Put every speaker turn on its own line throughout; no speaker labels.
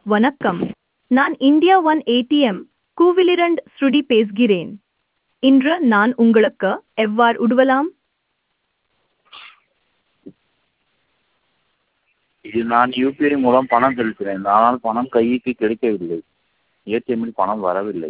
வணக்கம் நான் India one ATM கூவிலிரண்ட் ஸ்ருதி பேசுகிறேன் இன்று நான் உங்களுக்கு எவ்வாறு உதவலாம்
இது நான் யூபிஐ மூலம் பணம் செலுத்தினேன் ஆனால் பணம் கைக்கு கிடைக்கவில்லை ஏடிஎம்மில் பணம் வரவில்லை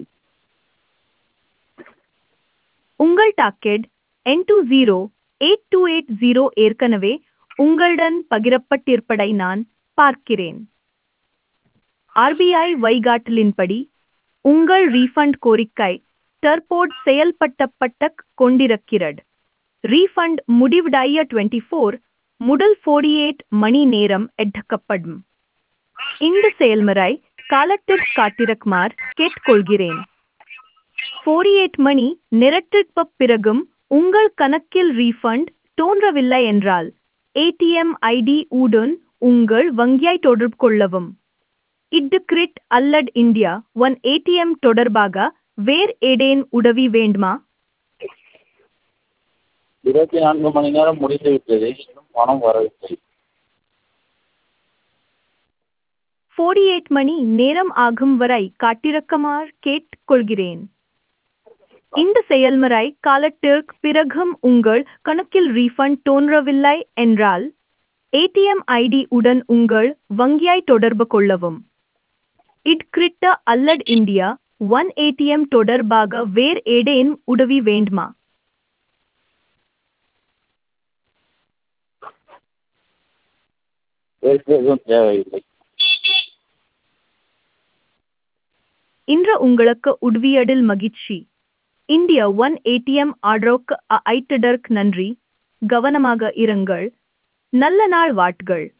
உங்கள் டாக்கெட் என் two zero eight two eight zero ஏற்கனவே உங்களுடன் பகிரப்பட்டிருப்பதை நான் பார்க்கிறேன் ஆர்பிஐ வழிகாட்டலின்படி உங்கள் ரீஃபண்ட் கோரிக்கை தற்போது செயல்படுத்தப்பட்ட கொண்டிருக்கிறது ரீஃபண்ட் முடிவடைய டுவெண்ட்டி ஃபோர் முதல் ஃபோர்டி எயிட் மணி நேரம் எடுக்கப்படும் இந்த செயல்முறை காலத்திற்கு காத்திருக்குமாறு கேட்டுக்கொள்கிறேன் ஃபோர்டி எயிட் மணி நிரட்டிற்கு பிறகும் உங்கள் கணக்கில் ரீஃபண்ட் தோன்றவில்லை என்றால் ஏடிஎம் ஐடி உடன் உங்கள் வங்கியை தொடர்பு கொள்ளவும் இது கிரிட் அல்லது இந்தியா ஒன் ஏடிஎம் தொடர்பாக வேறு ஏதேன் உதவி வேண்டுமா
இருபத்தி நான்கு மணி நேரம் முடிந்துவிட்டது இன்னும் பணம் வரவில்லை
ஃபோர்டி எயிட் மணி நேரம் ஆகும் வரை காட்டிருக்குமாறு கேட்டுக்கொள்கிறேன் இந்த செயல்முறை காலத்திற்கு பிறகும் உங்கள் கணக்கில் ரீஃபண்ட் தோன்றவில்லை என்றால் ஏடிஎம் ஐடி உடன் உங்கள் வங்கியை தொடர்பு கொள்ளவும் இட்கிரிட்ட அல்லது இந்தியா ஒன் ஏடிஎம் தொடர்பாக வேறு ஏதேனும் உதவி வேண்டுமா
வேறு எதுவும் தேவையில்லை
இன்று உங்களுக்கு உதவியதில் மகிழ்ச்சி இந்தியா ஒன் ஏடிஎம் ஆர்டருக்கு ஐட்டதற்கு நன்றி கவனமாக இருங்கள் நல்ல நாள் வாட்கள்